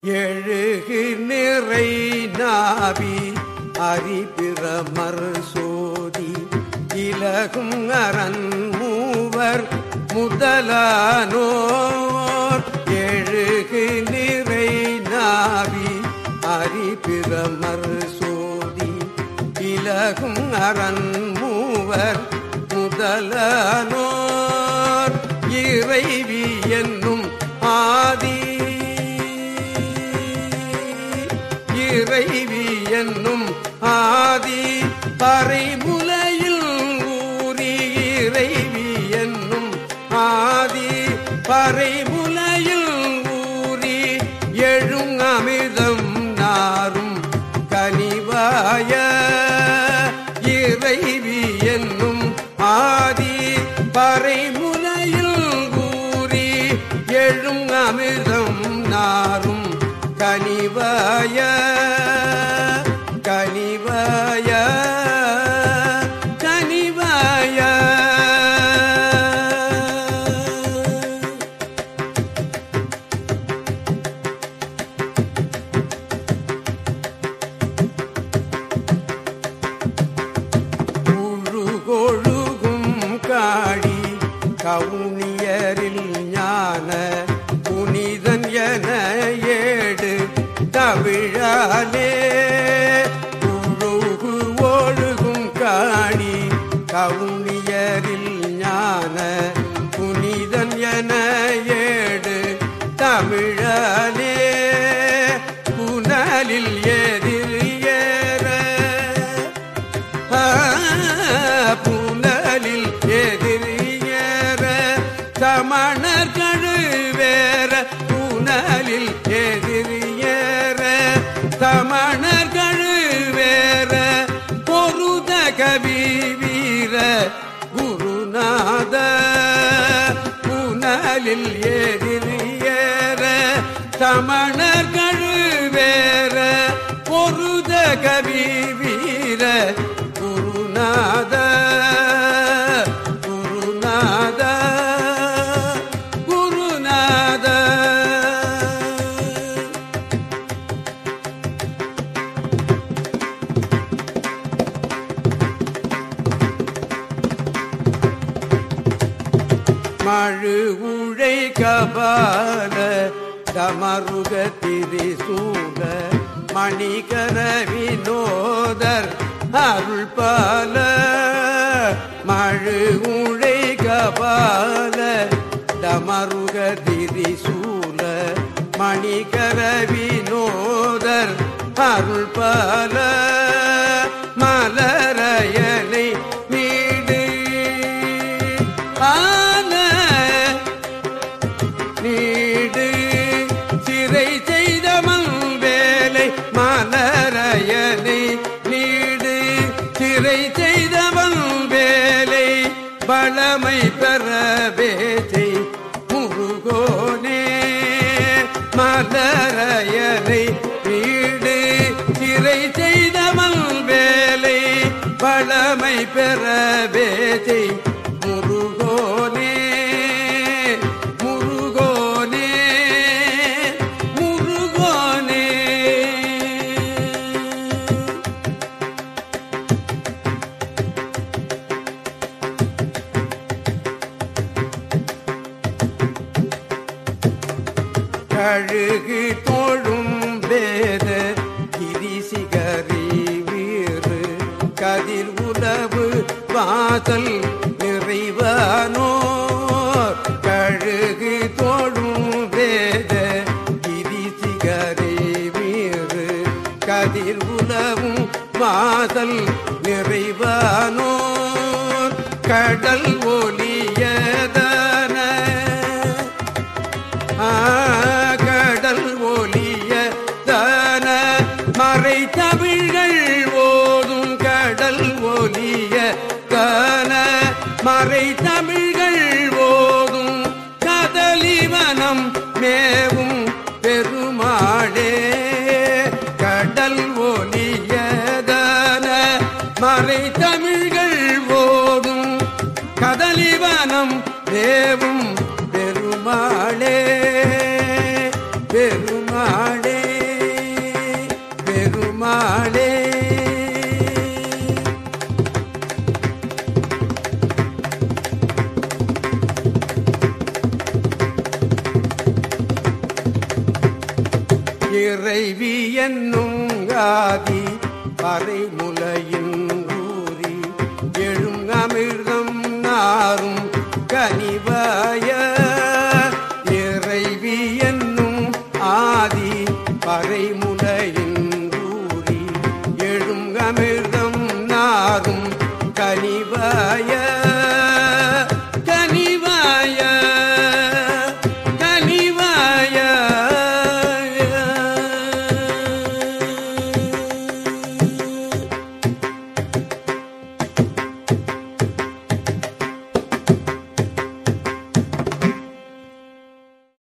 எழுகு நிறை நாவி அரிபிரமர் சோதி இலகும் அரண் மூவர் முதலானோர் எழுகு நிறை நாவி அரிபிரமர் சோதி இலகும் அரண் மூவர் முதலானோர் இறைவி என்னும் ஆதி இறைவி என்னும் ஆதி பறைமுலையில் ஊறி இறைவி என்னும் ஆதி பறைமுலையில் ஊறி எழும் அமிர்தம் நாரும் கனிவாய இறைவி என்னும் ஆதி பறைமுலையில் ஊறி எழும் அமிர்தம் நாரும் கனிவாய கனிவாய கனிவாய உழுகொழுகும் காழி கவுனியரில் ஞான புனிதன் என ஏடு தவிழாலே உழுகு ஒழுகும் காணி கவுனியரில் ஞான புனிதன் என ஏடு தமிழாலே புனலில் எதிர் ஏற புனலில் எதிரியேற சமணர் கழுவேற புனலில் எதிரியேற சமணர் கழுவேற பொருத கவி வீர குருநாத புனலில் எதிரியேற சமணர் கழுவேற பொருத கவி வீர குருநாத குருநாத குருநாத மழு உழை கபால தமருக திரிசூல மணிகர வினோதர் அருள் பால மழு உழை கபால தமருக திரிசூல மணிகர வினோதர் அருள் பால மலரயனை மீடு ஆன நீடு சிறை செய்த வேலை மலரயனை நீடு சிறை செய்த வேலை பழமை பெறவே செய் முருகோனே மலரயனை நீடு சிறை செய்த வேலை பழமை பெறவே செய் முருகோனே முருகோனே முருகோனே கழுகு தோழும் வேத கிரிசிகரி வீறு கதிர் உலவு வாசல் நிறைவானோர் கழுகு தோழும் வேத கிரிசிகரி வீறு கதிர் உலவும் வாசல் நிறைவானோர் கடல் ஒலியதன கடல் ஒலிய தான மறை தமிழ்கள் ஓதும் கடல் ஒலிய தான மறை தமிழ்கள் ஓதும் கதலிவனம் மேவும் பெருமாளே கடல் ஒலிய தான மறை தமிழ்கள் ஓதும் கதலிவ இறைவி என்னும் ஆதி பறைமுலையின் ஊறி எழும் அமிர்தம் நாரும் கனிவாய இறைவி என்னும் ஆதி பறைமு